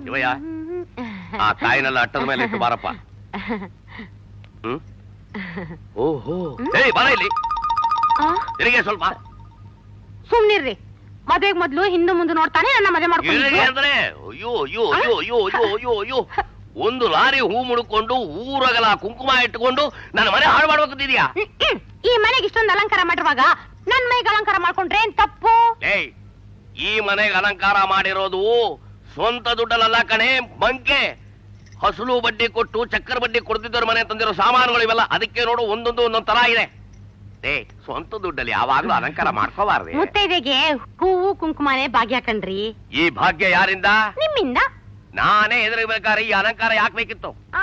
ಶಿವಯ್ಯ ಆ ಕಾಯಿನೆಲ್ಲ ಅಟ್ಟದ ಮೇಲೆ ಇಟ್ಟು ಬಾರಪ್ಪ ಹ್ಮ್ ಓಹೋ ಏಯ್ ಬರ ಇಲ್ಲಿ ಆ? ತಿರುಗಿ ಸ್ವಲ್ಪ ಸುಮ್ನಿರ್ರಿ ಮದ್ವೆಗ್ ಮೊದ್ಲು ಹಿಂದೆ ಮುಂದೆ ನೋಡ್ತಾನೆ ನನ್ನ ಮದುವೆ ತಿರುಗಿ ಮಾಡ್ಕೊಂಡು ಅಂದ್ರೆ ಅಯ್ಯೋ ಅಯ್ಯೋ ಅಯ್ಯೋ ಅಯ್ಯೋ ಅಯ್ಯೋ ಅಯ್ಯೋ ಅಯ್ಯೋ ಒಂದು ಲಾರಿ ಹೂ ಮುಡ್ಕೊಂಡು ಊರಗಲ ಕುಂಕುಮ ಇಟ್ಕೊಂಡು ನನ್ನ ಮನೆ ಹಾಳು ಮಾಡ್ಬೇಕಂತಿದ್ಯಾ ಈ ಮನೆಗೆ ಇಷ್ಟೊಂದು ಅಲಂಕಾರ ಮಾಡಿರುವಾಗ ನನ್ ಮೈಗೆ ಅಲಂಕಾರ ಮಾಡ್ಕೊಂಡ್ರೆ ಏನ್ ತಪ್ಪು ಏಯ್ ಈ ಮನೆಗೆ ಅಲಂಕಾರ ಮಾಡಿರೋದು ಸ್ವಂತ ದುಡ್ಡಲ್ಲ ಕಣೆ ಬಂಕೆ ಹಸಲು ಬಡ್ಡಿ ಕೊಟ್ಟು ಚಕ್ಕರ್ ಬಡ್ಡಿ ಕೊಡ್ತಿದ್ದವ್ರ ಮನೆ ತಂದಿರೋ ಸಾಮಾನುಗಳು ಇವೆಲ್ಲ ಅದಕ್ಕೆ ನೋಡು ಒಂದೊಂದು ಒಂದೊಂದ್ ತರ ಇದೆ ಏ ಸ್ವಂತ ದುಡ್ಡಲ್ಲಿ ಯಾವಾಗ್ಲೂ ಅಲಂಕಾರ ಮಾಡ್ಕೋಬಾರ್ದೆ ಮುತ್ತೈದೆಗೆ ಹೂವು ಕುಂಕುಮನೆ ಭಾಗ್ಯ ಕಣ್ರಿ ಈ ಭಾಗ್ಯ ಯಾರಿಂದ ನಿಮ್ಮಿಂದ ನಾನೇ ಎದುರಬೇಕಾದ್ರೆ ಈ ಅಲಂಕಾರ ಯಾಕೆ ಬೇಕಿತ್ತು ಆ.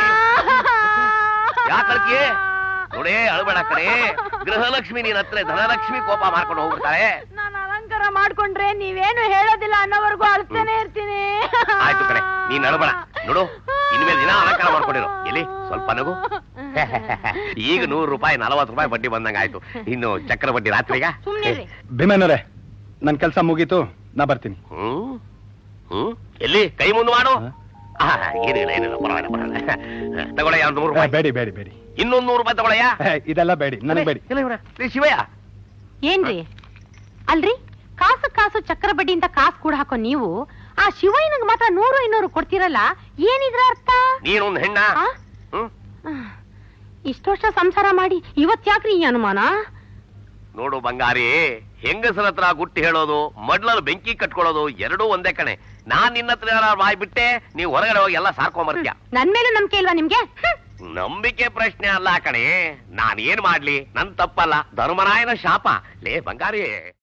ಯಾಕರ್ಕಿ ನೋಡೇ ಅಳಬೇಡ ಕಡೆ ಗೃಹಲಕ್ಷ್ಮಿ ನೀನ್ ಹತ್ರ ಧನಲಕ್ಷ್ಮಿ ಕೋಪ ಮಾಡ್ಕೊಂಡು ಹೋಗ್ಬಿಡ್ತಾರೆ ನಾನು ಅಲಂಕಾರ ಮಾಡ್ಕೊಂಡ್ರೆ ನೀವೇನು ಹೇಳೋದಿಲ್ಲ ಅನ್ನೋವರೆಗೂ ಅಳ್ತಾನೆ ಇರ್ತೀನಿ ಆಯ್ತು ಕಡೆ ನೀನ್ ಅಳಬೇಡ ನೋಡು ಇನ್ಮೇಲೆ ದಿನ ಅಲಂಕಾರ ಮಾಡ್ಕೊಂಡಿರು ಎಲ್ಲಿ ಸ್ವಲ್ಪ ನಗು ಈಗ ನೂರು ರೂಪಾಯಿ ನಲವತ್ತು ರೂಪಾಯಿ ಬಡ್ಡಿ ಬಂದಂಗ ಆಯ್ತು ಇನ್ನು ಚಕ್ರ ಬಡ್ಡಿ ರಾತ್ರಿಗ ಸುಮ್ನಿರ್ರಿ ಭೀಮಣ್ಣವ್ರೆ ನನ್ ಕೆಲಸ ಮುಗೀತು ನಾ ಬರ್ತೀನಿ ಹ್ಮ್ ಹ್ಮ್ ಎಲ್ಲಿ ಕೈ ಮುಂದೆ ಮಾಡು ಹ? ಆ, ಏನಿಲ್ಲ ಏನಿಲ್ಲ ಪರವಾಗಿಲ್ಲ ಪರವಾಗಿಲ್ಲ ತಗೊಳಯ್ಯ ಒಂದು ನೂರು ಏ, ರೂಪಾಯಿ ಬೇಡಿ ಬೇಡಿ ಬೇಡಿ ಇನ್ನೊಂದು ನೂರು ರೂಪಾಯಿ ತಗೊಳಯ್ಯ ಏ, ಇದೆಲ್ಲ ಬೇಡಿ ನನಗೆ ಬೇಡಿ ಇಲ್ಲ ಇವ್ರ, ಏ, ಶಿವಯ್ಯ ಏನ್ರಿ ಅಲ್ರಿ ಕಾಸು ಕಾಸು ಚಕ್ರ ಬಡ್ಡಿ ಅಂತ ಕಾಸು ಕೂಡ ಹಾಕೋ ನೀವು ಆ ಶಿವಯ್ಯನಿಗೆ ಮಾತ್ರ ನೂರು ಇನ್ನೂರು ಕೊಡ್ತೀರಲ್ಲ ಏನಿದ್ರ ಅರ್ಥ ನೀನೊಂದು ಹೆಣ್ಣ ಆ? ಹ್ಮ್ ಇಷ್ಟು ವರ್ಷ ಸಂಸಾರ ಮಾಡಿ ಇವತ್ ಯಾಕ್ರಿ ಈ ಅನುಮಾನ ನೋಡು ಬಂಗಾರಿ ಹೆಂಗಸರ ಹತ್ರ ಗುಟ್ಟಿ ಹೇಳೋದು ಮಡ್ಲಲ್ಲಿ ಬೆಂಕಿ ಕಟ್ಕೊಳ್ಳೋದು ಎರಡೂ ಒಂದೇ ಕಣೆ ನಾನ್ ನಿನ್ನ ಹತ್ರ ಏನಾದ್ರು ಬಾಯ್ ಬಿಟ್ಟೆ ನೀವು ಹೊರಗಡೆ ಹೋಗಿ ಎಲ್ಲ ಸಾರ್ಕೊಂಬರ್ತೀಯ ನನ್ ಮೇಲೆ ನಂಬಿಕೆ ಇಲ್ವಾ ನಿಮ್ಗೆ ಹ್ಮ್. ನಂಬಿಕೆ ಪ್ರಶ್ನೆ ಅಲ್ಲ ಕಣೆ ನಾನ್ ಏನ್ ಮಾಡ್ಲಿ ನನ್ ತಪ್ಪಲ್ಲ ಧರ್ಮರಾಯನ ಶಾಪ ಲೇ ಬಂಗಾರಿ